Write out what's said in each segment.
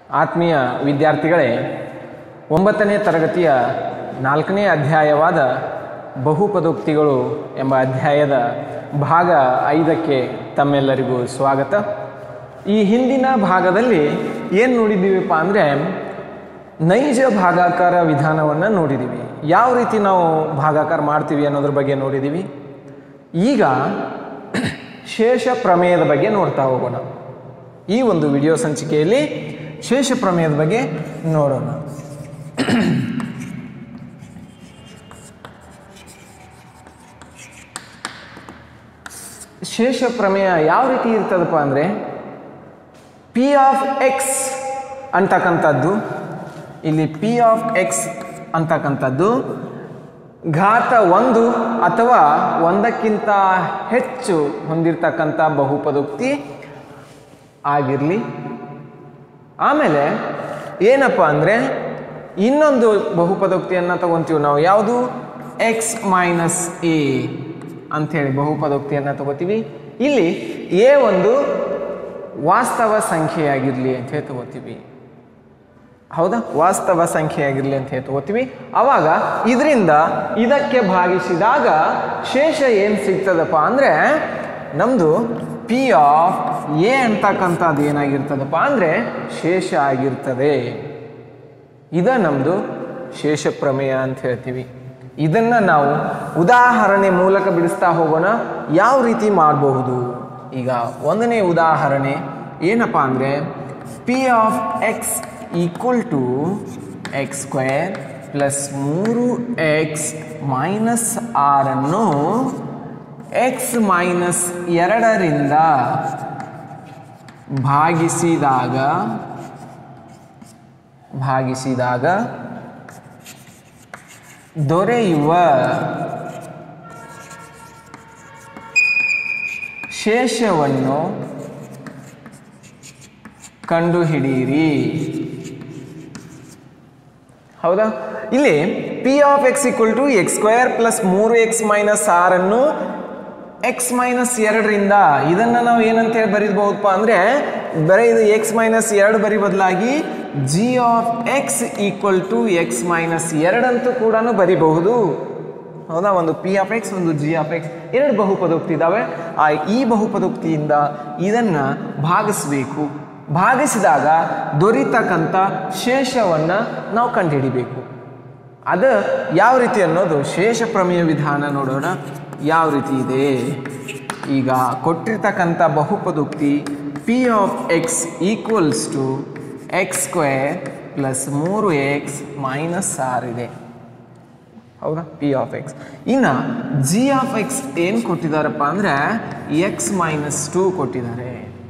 ಆತ್ಮೀಯ ವಿದ್ಯಾರ್ಥಿಗಳೇ ಒಂಬತ್ತನೇ ತರಗತಿಯ ನಾಲ್ಕನೇ ಅಧ್ಯಾಯವಾದ ಬಹುಪದೋಕ್ತಿಗಳು ಎಂಬ ಅಧ್ಯಾಯದ ಭಾಗ ಐದಕ್ಕೆ ತಮ್ಮೆಲ್ಲರಿಗೂ ಸ್ವಾಗತ ಈ ಹಿಂದಿನ ಭಾಗದಲ್ಲಿ ಏನು ನೋಡಿದ್ದೀವಿಪ್ಪ ಅಂದರೆ ನೈಜ ಭಾಗಾಕಾರ ವಿಧಾನವನ್ನು ನೋಡಿದ್ದೀವಿ ಯಾವ ರೀತಿ ನಾವು ಭಾಗಾಕಾರ ಮಾಡ್ತೀವಿ ಅನ್ನೋದ್ರ ಬಗ್ಗೆ ನೋಡಿದ್ದೀವಿ ಈಗ ಶೇಷ ಪ್ರಮೇಯದ ಬಗ್ಗೆ ನೋಡ್ತಾ ಹೋಗೋಣ ಈ ಒಂದು ವಿಡಿಯೋ ಸಂಚಿಕೆಯಲ್ಲಿ ಶೇಷ ಪ್ರಮೇಯದ ಬಗ್ಗೆ ನೋಡೋಣ ಶೇಷ ಪ್ರಮೇಯ ಯಾವ ರೀತಿ ಇರ್ತದಪ್ಪ ಅಂದರೆ ಪಿ ಆಫ್ ಎಕ್ಸ್ ಅಂತಕ್ಕಂಥದ್ದು ಇಲ್ಲಿ ಪಿ ಆಫ್ ಎಕ್ಸ್ ಅಂತಕ್ಕಂಥದ್ದು ಘಾತ ಒಂದು ಅಥವಾ ಒಂದಕ್ಕಿಂತ ಹೆಚ್ಚು ಹೊಂದಿರತಕ್ಕಂಥ ಬಹುಪದೋಕ್ತಿ ಆಗಿರಲಿ ಆಮೇಲೆ ಏನಪ್ಪ ಅಂದರೆ ಇನ್ನೊಂದು ಬಹುಪದೋಕ್ತಿಯನ್ನು ತಗೊತೀವಿ ನಾವು ಯಾವುದು ಎಕ್ಸ್ ಮೈನಸ್ ಎ ಅಂಥೇಳಿ ಬಹುಪದೋಕ್ತಿಯನ್ನು ತಗೋತೀವಿ ಇಲ್ಲಿ ಎ ಒಂದು ವಾಸ್ತವ ಸಂಖ್ಯೆಯಾಗಿರಲಿ ಅಂತ ಹೇಳಿ ತಗೋತೀವಿ ಹೌದಾ ವಾಸ್ತವ ಸಂಖ್ಯೆಯಾಗಿರಲಿ ಅಂತ ಹೇಳಿ ತಗೋತೀವಿ ಅವಾಗ ಇದರಿಂದ ಇದಕ್ಕೆ ಭಾಗಿಸಿದಾಗ ಶೇಷ ಏನು ಸಿಗ್ತದಪ್ಪ ಅಂದರೆ ನಮ್ಮದು ಪಿ ಆಫ್ ಎ ಅಂತಕ್ಕಂಥದ್ದು ಏನಾಗಿರ್ತದಪ್ಪ ಅಂದರೆ ಶೇಷ ಆಗಿರ್ತದೆ ಇದ ನಮ್ಮದು ಶೇಷ ಪ್ರಮೇಯ ಅಂತ ಹೇಳ್ತೀವಿ ಇದನ್ನು ನಾವು ಉದಾಹರಣೆ ಮೂಲಕ ಬಿಡಿಸ್ತಾ ಹೋಗೋಣ ಯಾವ ರೀತಿ ಮಾಡಬಹುದು ಈಗ ಒಂದನೇ ಉದಾಹರಣೆ ಏನಪ್ಪ ಅಂದರೆ P of X equal to X square plus ಮೂರು ಎಕ್ಸ್ ಮೈನಸ್ ಆರನ್ನು ಎಕ್ಸ್ ಮೈನಸ್ ಎರಡರಿಂದ ಭಾಗಿಸಿದಾಗ ಭಾಗಿಸಿದಾಗ ದೊರೆಯುವ ಶೇಷವನ್ನು ಕಂಡುಹಿಡಿಯಿರಿ ಹೌದಾ ಇಲ್ಲಿ P of X equal to X square plus ಮೂರು ಎಕ್ಸ್ ಮೈನಸ್ ಆರನ್ನು ಎಕ್ಸ್ ಮೈನಸ್ ಎರಡರಿಂದ ಇದನ್ನು ನಾವು ಏನಂತ ಹೇಳಿ ಬರೀಬಹುದಪ್ಪ ಅಂದರೆ ಬರೀ ಇದು ಎಕ್ಸ್ ಮೈನಸ್ ಎರಡು ಬರಿ ಬದಲಾಗಿ G of X equal to X minus ಎರಡಂತೂ ಕೂಡ ಬರಿಬಹುದು ಹೌದಾ ಒಂದು ಪಿ ಆಫ್ ಎಕ್ಸ್ ಒಂದು ಜಿ ಆಫ್ ಎಕ್ಸ್ ಎರಡು ಬಹುಪದೋಕ್ತಿ ಇದ್ದಾವೆ ಆ ಈ ಬಹುಪದೋಕ್ತಿಯಿಂದ ಇದನ್ನು ಭಾಗಿಸಬೇಕು ಭಾಗಿಸಿದಾಗ ದೊರೀತಕ್ಕಂಥ ಶೇಷವನ್ನು ನಾವು ಕಂಡುಹಿಡಿಬೇಕು ಅದು ಯಾವ ರೀತಿ ಅನ್ನೋದು ಶೇಷ ಪ್ರಮೇಯ ವಿಧಾನ ನೋಡೋಣ ಯಾವ ರೀತಿ ಇದೆ ಈಗ ಕೊಟ್ಟಿರ್ತಕ್ಕಂಥ ಬಹುಪದೋಕ್ತಿ P of X equals to X square plus ಮೂರು ಎಕ್ಸ್ ಮೈನಸ್ ಆರ್ ಇದೆ ಹೌದಾ ಪಿ ಆಫ್ ಎಕ್ಸ್ ಇನ್ನು ಜಿ ಆಫ್ ಎಕ್ಸ್ ಏನು ಕೊಟ್ಟಿದ್ದಾರಪ್ಪ ಅಂದರೆ ಎಕ್ಸ್ ಮೈನಸ್ ಟೂ ಕೊಟ್ಟಿದ್ದಾರೆ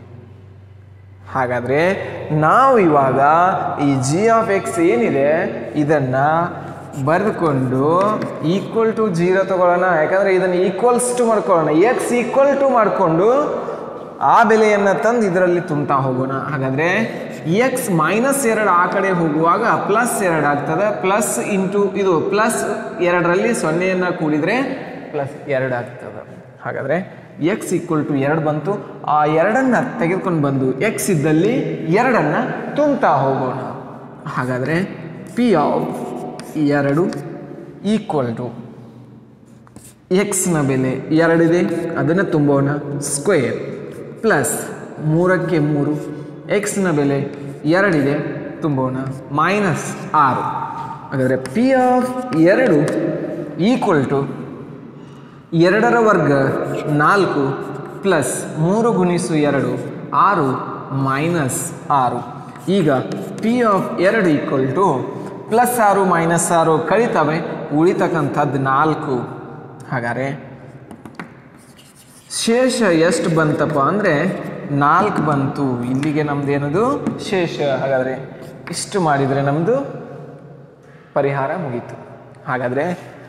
ಹಾಗಾದರೆ ನಾವು ಇವಾಗ ಈ ಜಿ ಆಫ್ ಎಕ್ಸ್ ಏನಿದೆ ಇದನ್ನು ಬರೆದುಕೊಂಡು ಈಕ್ವಲ್ ಟು ಜೀರೋ ತಗೊಳ್ಳೋಣ ಯಾಕಂದರೆ ಇದನ್ನು ಈಕ್ವಲ್ಸ್ ಟು ಮಾಡ್ಕೊಳ್ಳೋಣ ಎಕ್ಸ್ ಈಕ್ವಲ್ ಟು ಮಾಡಿಕೊಂಡು ಆ ಬೆಲೆಯನ್ನು ತಂದು ಇದರಲ್ಲಿ ತುಂಬ್ತಾ ಹೋಗೋಣ ಹಾಗಾದರೆ ಎಕ್ಸ್ ಮೈನಸ್ ಎರಡು ಆ ಕಡೆ ಹೋಗುವಾಗ ಪ್ಲಸ್ ಎರಡು ಆಗ್ತದೆ ಪ್ಲಸ್ ಇಂಟು ಇದು ಪ್ಲಸ್ ಎರಡರಲ್ಲಿ ಸೊನ್ನೆಯನ್ನು ಕೂಡಿದರೆ ಪ್ಲಸ್ ಎರಡು ಆಗ್ತದೆ ಹಾಗಾದರೆ ಎಕ್ಸ್ ಈಕ್ವಲ್ ಟು ಎರಡು ಬಂತು ಆ ಎರಡನ್ನು ತೆಗೆದುಕೊಂಡು ಬಂದು ಎಕ್ಸ್ ಇದ್ದಲ್ಲಿ ಎರಡನ್ನು ತುಂಬ್ತಾ ಹೋಗೋಣ ಹಾಗಾದರೆ ಪಿ ಆಫ್ ಎರಡು ಈಕ್ವಲ್ ಟು ಎಕ್ಸ್ನ ಬೆಲೆ ಎರಡಿದೆ ಅದನ್ನು ತುಂಬೋಣ ಸ್ಕ್ವೇರ್ ಪ್ಲಸ್ ಮೂರಕ್ಕೆ ಮೂರು ಎಕ್ಸ್ನ ಬೆಲೆ ಎರಡಿದೆ ತುಂಬೋಣ ಮೈನಸ್ ಆರು ಹಾಗಾದರೆ ಪಿ ಆಫ್ ಎರಡು ಈಕ್ವಲ್ ಟು ಎರಡರ ವರ್ಗ ನಾಲ್ಕು ಪ್ಲಸ್ ಮೂರು ಗುಣಿಸು ಎರಡು ಆರು ಮೈನಸ್ ಆರು ಈಗ ಪಿ ಆಫ್ ಎರಡು ಈಕ್ವಲ್ ಟು ಪ್ಲಸ್ ಆರು ಮೈನಸ್ ಆರು ಕಳಿತವೆ ಉಳಿತಕ್ಕಂಥದ್ದು ನಾಲ್ಕು ಹಾಗಾದರೆ ಶೇಷ ಎಷ್ಟು ಬಂತಪ್ಪ ಅಂದರೆ ನಾಲ್ಕು ಬಂತು ಇಲ್ಲಿಗೆ ನಮ್ದು ಏನದು ಶೇಷ ಹಾಗಾದರೆ ಇಷ್ಟು ಮಾಡಿದರೆ ನಮ್ಮದು ಪರಿಹಾರ ಮುಗೀತು ಹಾಗಾದರೆ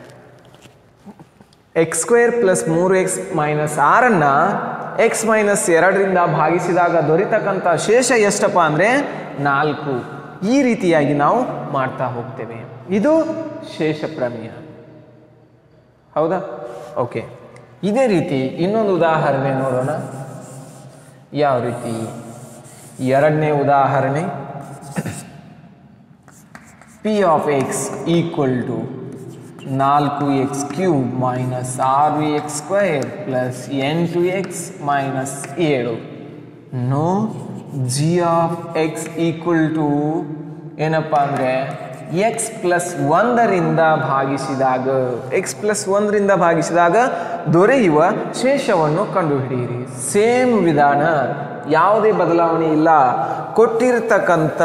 ಎಕ್ಸ್ ಸ್ಕ್ವೇರ್ ಪ್ಲಸ್ ಮೂರು ಎಕ್ಸ್ ಮೈನಸ್ ಆರನ್ನು ಎಕ್ಸ್ ಮೈನಸ್ ಎರಡರಿಂದ ಭಾಗಿಸಿದಾಗ ದೊರೀತಕ್ಕಂಥ ಶೇಷ ಎಷ್ಟಪ್ಪ ಅಂದರೆ ನಾಲ್ಕು ಈ ರೀತಿಯಾಗಿ ನಾವು ಮಾಡ್ತಾ ಹೋಗ್ತೇವೆ ಇದು ಶೇಷ ಪ್ರಮೇಯ ಹೌದಾ ಓಕೆ ಇದೇ ರೀತಿ ಇನ್ನೊಂದು ಉದಾಹರಣೆ ನೋಡೋಣ ಯಾವ ರೀತಿ ಎರಡನೇ ಉದಾಹರಣೆ P of X equal to ನಾಲ್ಕು ಎಕ್ಸ್ ಕ್ಯೂಬ್ ಮೈನಸ್ ಆರು ಎಕ್ಸ್ ಸ್ಕ್ವೇರ್ ಪ್ಲಸ್ ಎಂಟು ಎಕ್ಸ್ ಮೈನಸ್ ಏಳು no G of X equal to ಏನಪ್ಪ ಅಂದರೆ ಎಕ್ಸ್ ಪ್ಲಸ್ ಒಂದರಿಂದ ಭಾಗಿಸಿದಾಗ ಎಕ್ಸ್ ಪ್ಲಸ್ ಒಂದರಿಂದ ಭಾಗಿಸಿದಾಗ ದೊರೆಯುವ ಶೇಷವನ್ನು ಕಂಡುಹಿಡಿಯಿರಿ ಸೇಮ್ ವಿಧಾನ ಯಾವುದೇ ಬದಲಾವಣೆ ಇಲ್ಲ ಕೊಟ್ಟಿರ್ತಕ್ಕಂಥ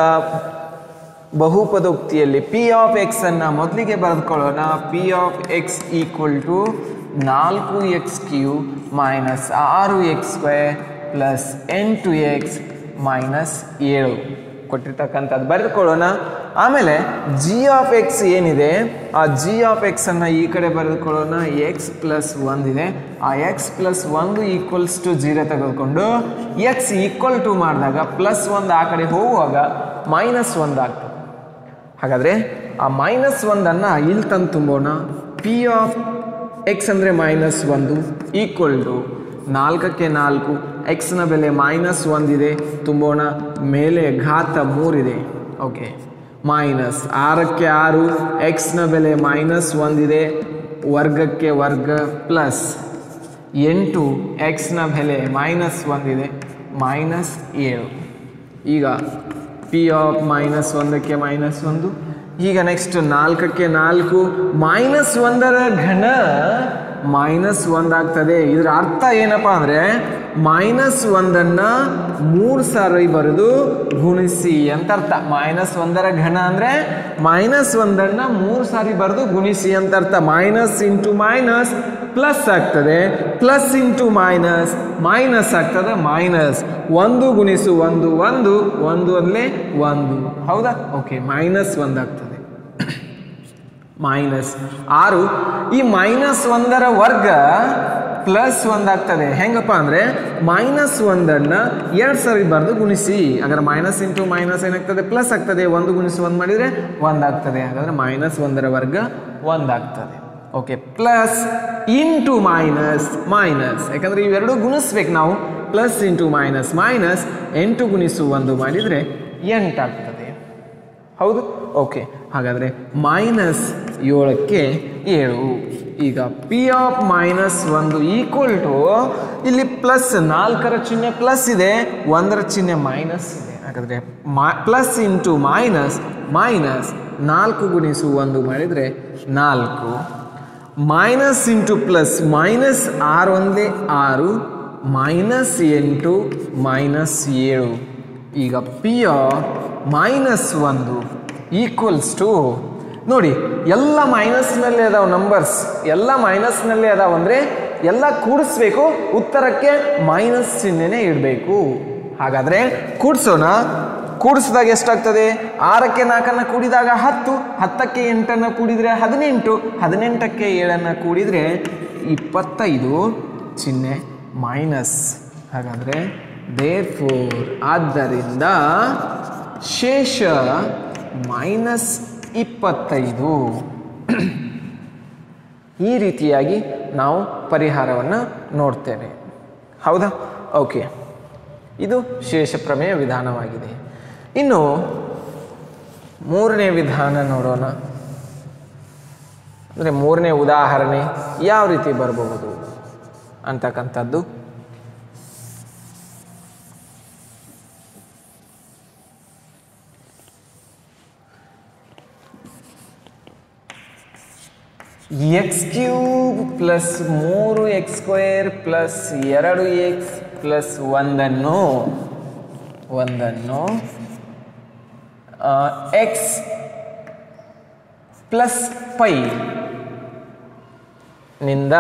ಬಹುಪದೋಕ್ತಿಯಲ್ಲಿ ಪಿ ಆಫ್ ಎಕ್ಸ್ ಅನ್ನು ಮೊದಲಿಗೆ ಬರೆದುಕೊಳ್ಳೋಣ P of X equal to ನಾಲ್ಕು ಎಕ್ಸ್ ಕ್ಯೂ ಮೈನಸ್ ಆರು ಎಕ್ಸ್ ಸ್ಕ್ವೇರ್ ಪ್ಲಸ್ ಎಂಟು ಎಕ್ಸ್ ಮೈನಸ್ ಏಳು ಕೊಟ್ಟಿರ್ತಕ್ಕಂಥದ್ದು ಬರೆದುಕೊಳ್ಳೋಣ ಆಮೇಲೆ ಜಿ ಆಫ್ ಎಕ್ಸ್ ಏನಿದೆ ಆ ಜಿ ಆಫ್ ಎಕ್ಸ್ ಅನ್ನು ಈ ಕಡೆ ಬರೆದುಕೊಳ್ಳೋಣ ಎಕ್ಸ್ ಪ್ಲಸ್ ಒಂದಿದೆ ಆ ಎಕ್ಸ್ ಪ್ಲಸ್ ಒಂದು ಈಕ್ವಲ್ಸ್ ಟು ಜೀರೋ ತೆಗೆದುಕೊಂಡು ಎಕ್ಸ್ ಈಕ್ವಲ್ ಟು ಮಾಡಿದಾಗ ಪ್ಲಸ್ ಒಂದು ಆ ಕಡೆ ಹೋಗುವಾಗ ಮೈನಸ್ ಒಂದು ಆಗ್ತದೆ ಹಾಗಾದರೆ ಆ ಮೈನಸ್ ಒಂದನ್ನು ಇಲ್ಲಿ ತಂದು ತುಂಬೋಣ ಪಿ ಆಫ್ ಎಕ್ಸ್ ಅಂದರೆ ಮೈನಸ್ ಒಂದು ಈಕ್ವಲ್ ಟು ನಾಲ್ಕಕ್ಕೆ ನಾಲ್ಕು ಎಕ್ಸ್ನ ಬೆಲೆ ಮೈನಸ್ ಒಂದಿದೆ ತುಂಬೋಣ ಮೇಲೆ ಘಾತ ಮೂರಿದೆ ಓಕೆ ಮೈನಸ್ ಆರಕ್ಕೆ ಆರು ಎಕ್ಸ್ನ ಬೆಲೆ ಮೈನಸ್ ಒಂದಿದೆ ವರ್ಗಕ್ಕೆ ವರ್ಗ ಪ್ಲಸ್ ಎಂಟು ಎಕ್ಸ್ನ ಬೆಲೆ ಮೈನಸ್ ಒಂದಿದೆ ಮೈನಸ್ ಏಳು ಈಗ ಪಿ ಆಫ್ ಮೈನಸ್ ಒಂದಕ್ಕೆ ಮೈನಸ್ ಒಂದು ಈಗ ನೆಕ್ಸ್ಟ್ ನಾಲ್ಕಕ್ಕೆ ನಾಲ್ಕು ಮೈನಸ್ ಒಂದರ ಘನ ಮೈನಸ್ ಒಂದಾಗ್ತದೆ ಇದರ ಅರ್ಥ ಏನಪ್ಪ ಅಂದರೆ ಮೈನಸ್ ಒಂದನ್ನು ಮೂರು ಸಾರಿ ಬರೆದು ಗುಣಿಸಿ ಅಂತ ಅರ್ಥ ಮೈನಸ್ ಒಂದರ ಘನ ಅಂದರೆ ಮೈನಸ್ ಒಂದನ್ನು ಮೂರು ಸಾರಿ ಬರೆದು ಗುಣಿಸಿ ಅಂತ ಅರ್ಥ ಮೈನಸ್ ಇಂಟು ಮೈನಸ್ ಪ್ಲಸ್ ಆಗ್ತದೆ ಪ್ಲಸ್ ಇಂಟು ಮೈನಸ್ ಮೈನಸ್ ಆಗ್ತದೆ ಮೈನಸ್ ಒಂದು ಗುಣಿಸು ಒಂದು ಒಂದು ಒಂದು ಅಲ್ಲೇ ಒಂದು ಹೌದಾ ಓಕೆ ಮೈನಸ್ ಒಂದಾಗ್ತದೆ ಮೈನಸ್ ಆರು ಈ ಮೈನಸ್ ಒಂದರ ವರ್ಗ ಪ್ಲಸ್ ಒಂದಾಗ್ತದೆ ಹೆಂಗಪ್ಪ ಅಂದರೆ ಮೈನಸ್ ಒಂದನ್ನು ಎರಡು ಸರಿ ಬರೆದು ಗುಣಿಸಿ ಹಾಗಾದ್ರೆ ಮೈನಸ್ ಇಂಟು ಮೈನಸ್ ಏನಾಗ್ತದೆ ಪ್ಲಸ್ ಆಗ್ತದೆ ಒಂದು ಗುಣಿಸಿ ಒಂದು ಮಾಡಿದರೆ ಒಂದಾಗ್ತದೆ ಹಾಗಾದ್ರೆ ಮೈನಸ್ ಒಂದರ ವರ್ಗ ಒಂದಾಗ್ತದೆ okay plus into minus minus ಯಾಕಂದರೆ ಇವೆರಡು ಗುಣಿಸ್ಬೇಕು ನಾವು ಪ್ಲಸ್ ಇಂಟು ಮೈನಸ್ ಮೈನಸ್ ಎಂಟು ಗುಣಿಸು ಒಂದು ಮಾಡಿದರೆ ಎಂಟಾಗ್ತದೆ ಹೌದು ಓಕೆ ಹಾಗಾದರೆ ಮೈನಸ್ ಏಳಕ್ಕೆ ಏಳು ಈಗ ಪಿ ಆಫ್ ಮೈನಸ್ ಒಂದು ಈಕ್ವಲ್ ಟು ಇಲ್ಲಿ ಪ್ಲಸ್ ನಾಲ್ಕರ ಚಿಹ್ನೆ ಪ್ಲಸ್ ಇದೆ ಒಂದರ ಚಿಹ್ನೆ ಮೈನಸ್ ಇದೆ ಹಾಗಾದರೆ ಮಾ ಪ್ಲಸ್ ಇಂಟು ಮೈನಸ್ ಮೈನಸ್ ನಾಲ್ಕು ಗುಣಿಸು ಒಂದು ಮಾಡಿದರೆ ನಾಲ್ಕು ಮೈನಸ್ ಇಂಟು ಪ್ಲಸ್ ಮೈನಸ್ ಆರು ಒಂದೇ ಆರು ಮೈನಸ್ ಎಂಟು ಮೈನಸ್ ಏಳು ಈಗ ಪಿ ಮೈನಸ್ ಒಂದು ಈಕ್ವಲ್ಸ್ ಟು ನೋಡಿ ಎಲ್ಲ ಮೈನಸ್ನಲ್ಲೇ ಅದಾವ ನಂಬರ್ಸ್ ಎಲ್ಲ ಮೈನಸ್ನಲ್ಲೇ ಅದಾವ ಅಂದರೆ ಎಲ್ಲ ಕೂಡಿಸ್ಬೇಕು ಉತ್ತರಕ್ಕೆ ಮೈನಸ್ ಚಿಹ್ನೆನೇ ಇಡಬೇಕು ಹಾಗಾದರೆ ಕೂಡಿಸೋಣ ಕೂಡಿಸಿದಾಗ ಎಷ್ಟಾಗ್ತದೆ ಆರಕ್ಕೆ ನಾಲ್ಕನ್ನು ಕೂಡಿದಾಗ ಹತ್ತು ಹತ್ತಕ್ಕೆ ಎಂಟನ್ನು ಕೂಡಿದರೆ ಹದಿನೆಂಟು ಹದಿನೆಂಟಕ್ಕೆ ಏಳನ್ನು ಕೂಡಿದರೆ ಇಪ್ಪತ್ತೈದು ಚಿಹ್ನೆ ಮೈನಸ್ ಹಾಗಾದರೆ ದೇರ್ ಫೋರ್ ಆದ್ದರಿಂದ ಶೇಷ ಮೈನಸ್ ಇಪ್ಪತ್ತೈದು ಈ ರೀತಿಯಾಗಿ ನಾವು ಪರಿಹಾರವನ್ನು ನೋಡ್ತೇವೆ ಹೌದಾ ಓಕೆ ಇದು ಶೇಷ ಪ್ರಮೇಯ ವಿಧಾನವಾಗಿದೆ ಇನ್ನು ಮೂರನೇ ವಿಧಾನ ನೋಡೋಣ ಅಂದರೆ ಮೂರನೇ ಉದಾಹರಣೆ ಯಾವ ರೀತಿ ಬರಬಹುದು ಅಂತಕ್ಕಂಥದ್ದು ಎಕ್ಸ್ ಕ್ಯೂಬ್ ಪ್ಲಸ್ ಮೂರು ಎಕ್ಸ್ ಸ್ಕ್ವೇರ್ ಪ್ಲಸ್ ಎರಡು ಎಕ್ಸ್ ಪ್ಲಸ್ ಒಂದನ್ನು ಒಂದನ್ನು ಎಕ್ಸ್ ಪ್ಲಸ್ ಪೈ ನಿಂದ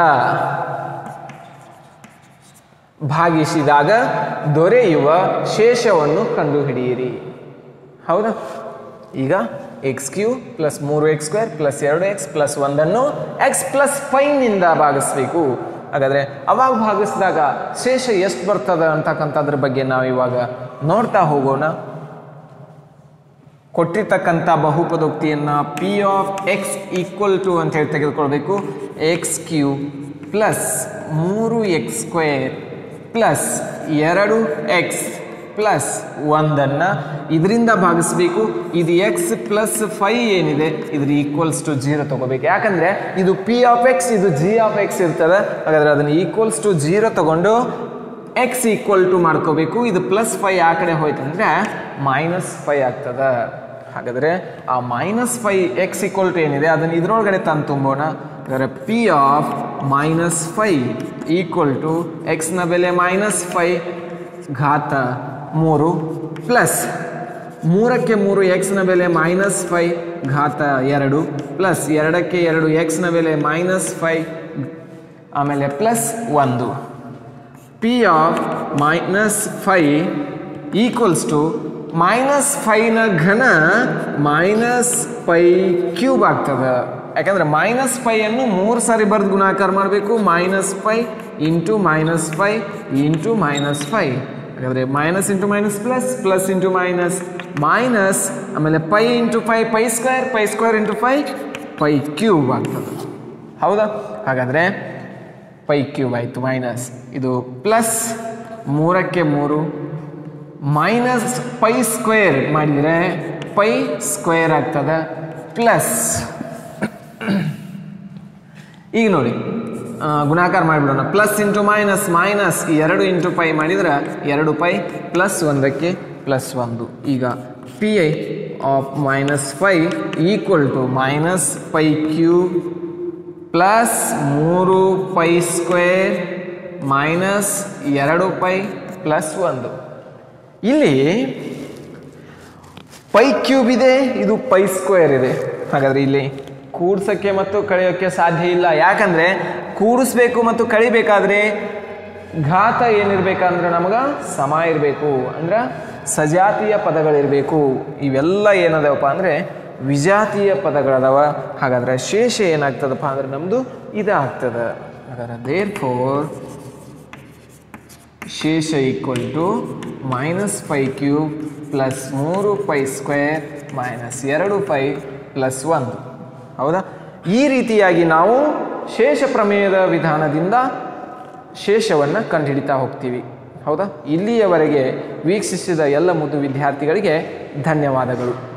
ಭಾಗಿಸಿದಾಗ ದೊರೆಯುವ ಶೇಷವನ್ನು ಕಂಡುಹಿಡಿಯಿರಿ ಹೌದಾ ಈಗ ಎಕ್ಸ್ ಕ್ಯೂ ಪ್ಲಸ್ ಮೂರು ಎಕ್ಸ್ ಸ್ಕ್ವೇರ್ ಪ್ಲಸ್ ಎರಡು ಎಕ್ಸ್ ಪ್ಲಸ್ ಒಂದನ್ನು ಎಕ್ಸ್ ಪ್ಲಸ್ ಫೈವ್ನಿಂದ ಭಾಗಿಸ್ಬೇಕು ಹಾಗಾದರೆ ಅವಾಗ ಭಾಗಿಸಿದಾಗ ಶೇಷ ಎಷ್ಟು ಬರ್ತದೆ ಅಂತಕ್ಕಂಥದ್ರ ಬಗ್ಗೆ ನಾವು ಇವಾಗ ನೋಡ್ತಾ ಹೋಗೋಣ ಕೊಟ್ಟಿರ್ತಕ್ಕಂಥ ಬಹುಪದೋಕ್ತಿಯನ್ನು p of X equal to ಅಂತ ಹೇಳಿ ತೆಗೆದುಕೊಳ್ಬೇಕು ಎಕ್ಸ್ ಕ್ಯೂ ಪ್ಲಸ್ ಮೂರು ಎಕ್ಸ್ ಸ್ಕ್ವೇರ್ ಪ್ಲಸ್ ಎರಡು ಎಕ್ಸ್ ಪ್ಲಸ್ ಒಂದನ್ನು ಇದರಿಂದ ಭಾಗಿಸ್ಬೇಕು ಇದು ಎಕ್ಸ್ ಪ್ಲಸ್ ಫೈ ಏನಿದೆ ಇದ್ರ ಈಕ್ವಲ್ಸ್ ಟು ಜೀರೋ ತಗೋಬೇಕು ಯಾಕಂದ್ರೆ ಇದು ಪಿ ಆಫ್ ಎಕ್ಸ್ ಇದು ಜಿ ಆಫ್ ಎಕ್ಸ್ ಇರ್ತದೆ ಹಾಗಾದ್ರೆ ಅದನ್ನು ಈಕ್ವಲ್ಸ್ ಟು ಜೀರೋ ತಗೊಂಡು ಎಕ್ಸ್ ಈಕ್ವಲ್ ಟು ಮಾಡ್ಕೋಬೇಕು ಇದು ಪ್ಲಸ್ ಫೈ ಆ ಕಡೆ ಹೋಯ್ತಂದ್ರೆ ಮೈನಸ್ ಫೈ ಆಗ್ತದ ಹಾಗಾದ್ರೆ ಆ minus pi x equal to ಏನಿದೆ ಅದನ್ನು ಇದ್ರೊಳಗಡೆ ತಂದು ತುಂಬೋಣ ಹಾಗಾದ್ರೆ p of minus pi equal to ಎಕ್ಸ್ನ ಬೆಲೆ ಮೈನಸ್ ಫೈ ಘಾತ ಮೂರು ಪ್ಲಸ್ ಮೂರಕ್ಕೆ ಮೂರು ಎಕ್ಸ್ನ ಬೆಲೆ ಮೈನಸ್ ಫೈ ಘಾತ ಎರಡು ಪ್ಲಸ್ ಎರಡಕ್ಕೆ ಎರಡು ಎಕ್ಸ್ನ ಬೆಲೆ ಮೈನಸ್ ಫೈ ಆಮೇಲೆ ಪ್ಲಸ್ ಒಂದು P of minus pi equals to minus ಫೈನ ಘನ ಮೈನಸ್ ಪೈ ಕ್ಯೂಬ್ ಆಗ್ತದೆ ಯಾಕಂದ್ರೆ ಮೈನಸ್ ಫೈಯನ್ನು ಮೂರು ಸಾರಿ ಬರೆದು ಗುಣಾಕಾರ ಮಾಡಬೇಕು minus pi into minus pi into minus pi ಹಾಗಾದ್ರೆ minus into minus plus plus into minus minus ಆಮೇಲೆ pi into pi pi square pi square into pi pi cube ಆಗ್ತದೆ ಹೌದಾ ಹಾಗಾದರೆ ಪೈ ಕ್ಯೂಬ್ ಆಯಿತು ಮೈನಸ್ ಇದು ಪ್ಲಸ್ ಮೂರಕ್ಕೆ ಮೂರು minus pi square ಮಾಡಿದರೆ ಪೈ ಸ್ಕ್ವೇರ್ ಆಗ್ತದೆ ಪ್ಲಸ್ ಈಗ ನೋಡಿ ಆ, ಗುಣಾಕಾರ ಮಾಡಿಬಿಡೋಣ ಪ್ಲಸ್ ಇಂಟು ಮೈನಸ್ ಮೈನಸ್ ಎರಡು ಇಂಟು ಪೈ ಮಾಡಿದ್ರೆ ಎರಡು ಪೈ ಪ್ಲಸ್ ಒಂದಕ್ಕೆ ಪ್ಲಸ್ ಒಂದು ಈಗ p I of minus pi equal to minus pi cube plus ಮೂರು ಪೈ ಸ್ಕ್ವೇರ್ ಮೈನಸ್ ಎರಡು ಪೈ ಪ್ಲಸ್ ಒಂದು ಇಲ್ಲಿ ಪೈ ಕ್ಯೂಬ್ ಇದೆ ಇದು ಪೈ ಸ್ಕ್ವೇರ್ ಇದೆ ಹಾಗಾದ್ರೆ ಇಲ್ಲಿ ಕೂಡ್ಸಕ್ಕೆ ಮತ್ತು ಕಳೆಯೋಕ್ಕೆ ಸಾಧ್ಯ ಇಲ್ಲ ಯಾಕಂದ್ರೆ ಕೂಡಿಸ್ಬೇಕು ಮತ್ತು ಕಳಿಬೇಕಾದ್ರೆ ಘಾತ ಏನಿರ್ಬೇಕಂದ್ರೆ ನಮಗೆ ಸಮ ಇರಬೇಕು ಅಂದ್ರೆ ಸಜಾತಿಯ ಪದಗಳಿರಬೇಕು ಇವೆಲ್ಲ ಏನದವಪ್ಪ ಅಂದರೆ ವಿಜಾತಿಯ ಪದಗಳದಾವ ಹಾಗಾದ್ರೆ ಶೇಷ ಏನಾಗ್ತದಪ್ಪ ಅಂದ್ರೆ ನಮ್ಮದು ಇದಾಗ್ತದೆ ಹಾಗಾದ್ರೆ ದೇರ್ ಫೋರ್ ಶೇಷ equal to minus pi cube plus ಮೂರು ಪೈ ಸ್ಕ್ವೇರ್ ಮೈನಸ್ ಎರಡು ಪೈ ಪ್ಲಸ್ ಒಂದು ಹೌದಾ ಈ ರೀತಿಯಾಗಿ ನಾವು ಶೇಷ ಪ್ರಮೇಯದ ವಿಧಾನದಿಂದ ಶೇಷವನ್ನು ಕಂಡುಹಿಡಿತಾ ಹೋಗ್ತೀವಿ ಹೌದಾ ಇಲ್ಲಿಯವರೆಗೆ ವೀಕ್ಷಿಸಿದ ಎಲ್ಲ ಮುದ್ದು ವಿದ್ಯಾರ್ಥಿಗಳಿಗೆ ಧನ್ಯವಾದಗಳು